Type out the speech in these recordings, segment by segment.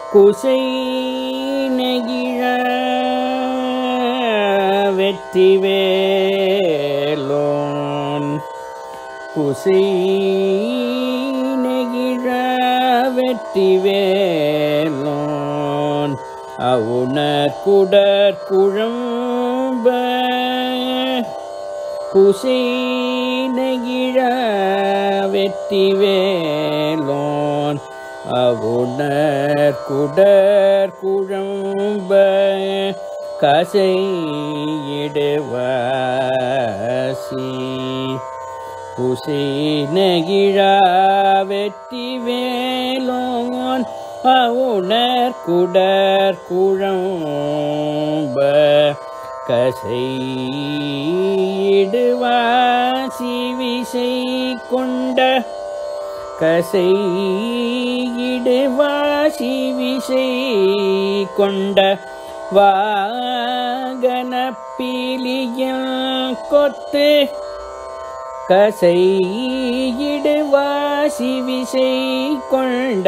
குசை நெகிழ வெற்றி வேலோன் குசை நெகிழ வெற்றி வேலோன் அவுணர் குடற் குழம்ப குசை நெகிழ வெற்றி வேலோன் அவுணர் குடற் குழம்ப கசையிடுவாசி குசை நெகிழ வெற்றி வேலோன் அவுணர் குடற் குழம்ப கசையிடுவாசி விசை கொண்ட கசையிடுவாசி விசை கொண்ட வாகன பீலியில் கொத்து கசையிடுவாசி விசை கொண்ட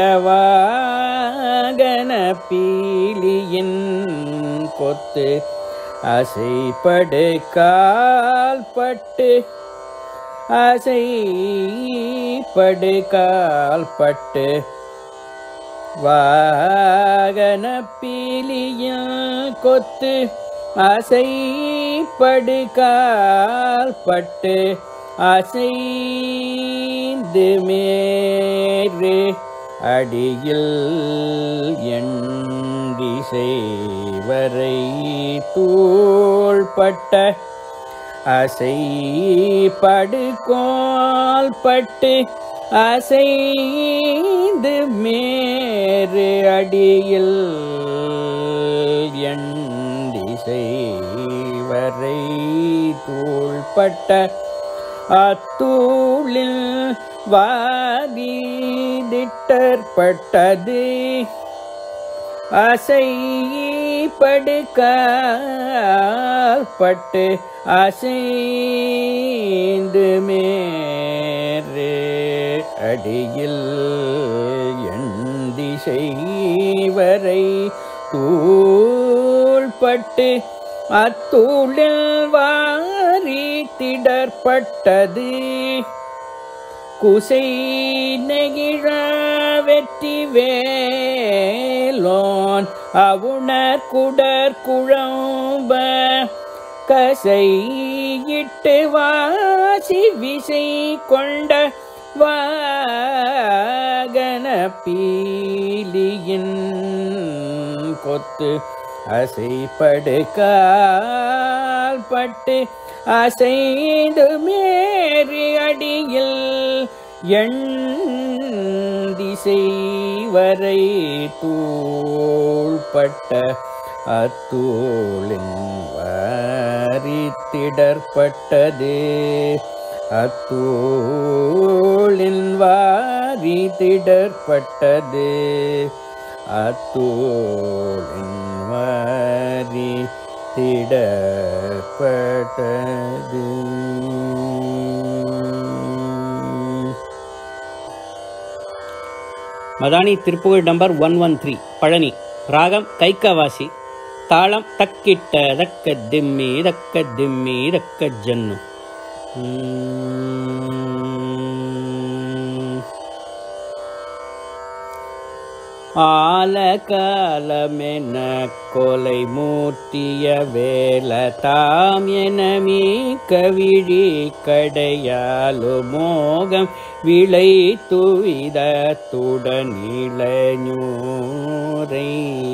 வாகன பீலியின் கொத்து அசைப்படு கால்பட்டு அசைப்படு கால்பட்டு வாகன பீலியில் கொத்து அசைப்படு கால்பட்டு அசைந்து மேறு அடியில் எண்டிசை வரை தூள்பட்ட அசை படுகோல் பட்டு அசைந்து மேறு அடியில் எண்டிசை வரை தூள்பட்ட அத்தூளில் வாதி திட்டற்பட்டது அசை படுக்கால் பட்டு அசைந்து மேறு அடியில் எந்திசை வரை தூள்பட்டு அத்தூளில் வாரி திடற்பட்டது குசை நெகிழ வெற்றி வேலோன் அவுணர் குடற் குழம்ப கசையிட்டு வாசி விசை கொண்ட வாகன பீலியின் கொத்து அசைப்படு கால் பட்டு அசைந்து மேறி அடியில் எண் திசை வரை தூள்பட்ட அத்தூளின் வாரி திடற்பட்டது அத்தூளின் வாரி திடற்பட்டது அத்தூளின் வாரி திடப்பட்டது மதானி Thiruppugazh number one one three Palani ராகம் கைக்கவாசி தாளம் தக்கிட்ட தக்க திம்மி தக்க திம்மி தக்க ஜன்னு உம். ஆலகாலமென கொலை மூர்த்திய வேல தாம் என கவிழி கடையாலு மோகம் விளை துவிதத்துடன் இளஞூரை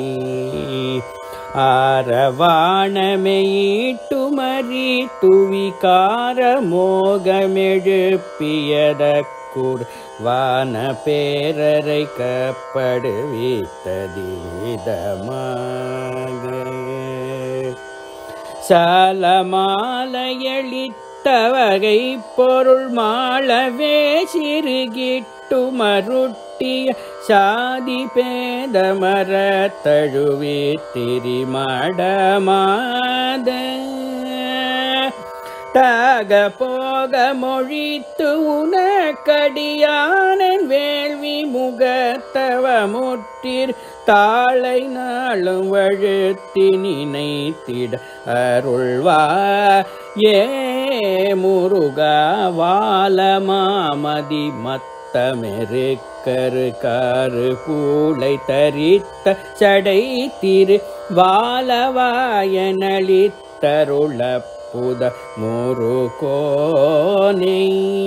ஆரவாணமையிட்டுமறி துவிகார மோகமெழுப்பியதக்கூர் வான பேரரை கப்படுவித்ததிதமாக சாலமாலையளித்த வகை பொருள் மாளவே சிறுகிட்டு மருட்டிய சாதி பேதமர தழுவி திரிமடமாத தாக போக மொழித்து உனக்கடியானன் வேள்வி முகத்தவ முற்றிர் தாளை நாளும் வழுத்தி நினைத்திட அருள்வா ஏ முருகா வாலமாமதி மத்தமெருக்கரு காரு பூளை தரித்த சடை திரு வாலவாயனளித்தருள புத முருகோனே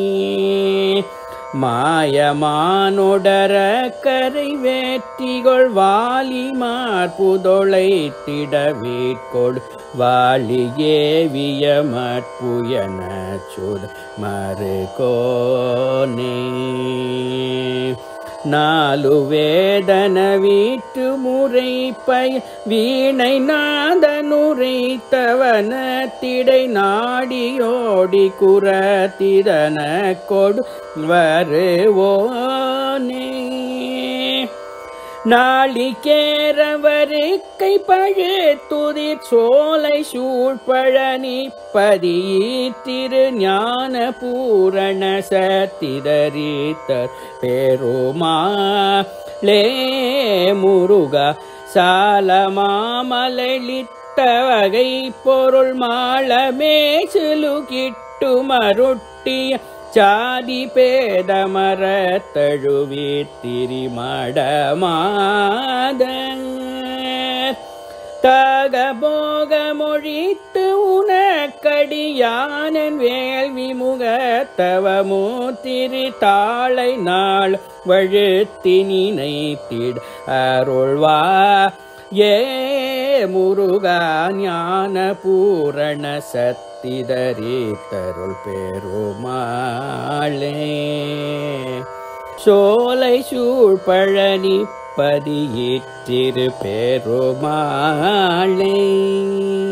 மாயமானொடர கரை வேற்றிகொள் வாலிமார் புதொளை திடவீட்கொடு வாலியேவிய மற்புயன சுத மறுகோனே நாலு வேதன வீட்டு முறை பய வீணை நாதனுரை தவன திடை நாடியோடி குரத்திதன கொடு வருவோனே நாளிகேரவருக்கை பழுத்துதிர் சோலை சூழ்பழனி பதியித்திரு ஞான பூரண சத்திதரித்தர் பெருமா லே முருகா சாலமாமலித்த வகை பொருள் மாளமே சிலுகிட்டு மருட்டிய சாதி பேதமர தழுவி திரிமடமாத தக போக மொழித்து உனக்கடியானன் வேள்வி முகத்தவமோ திரு தாளை நாள் வழுத்தி நினைத்திட அருள்வா ஏ முருகா ஞான பூரண சத்திதரி தருள் பெருமாளே சோலை சூழ்பழனி பதியிற்றிரு பெருமாளே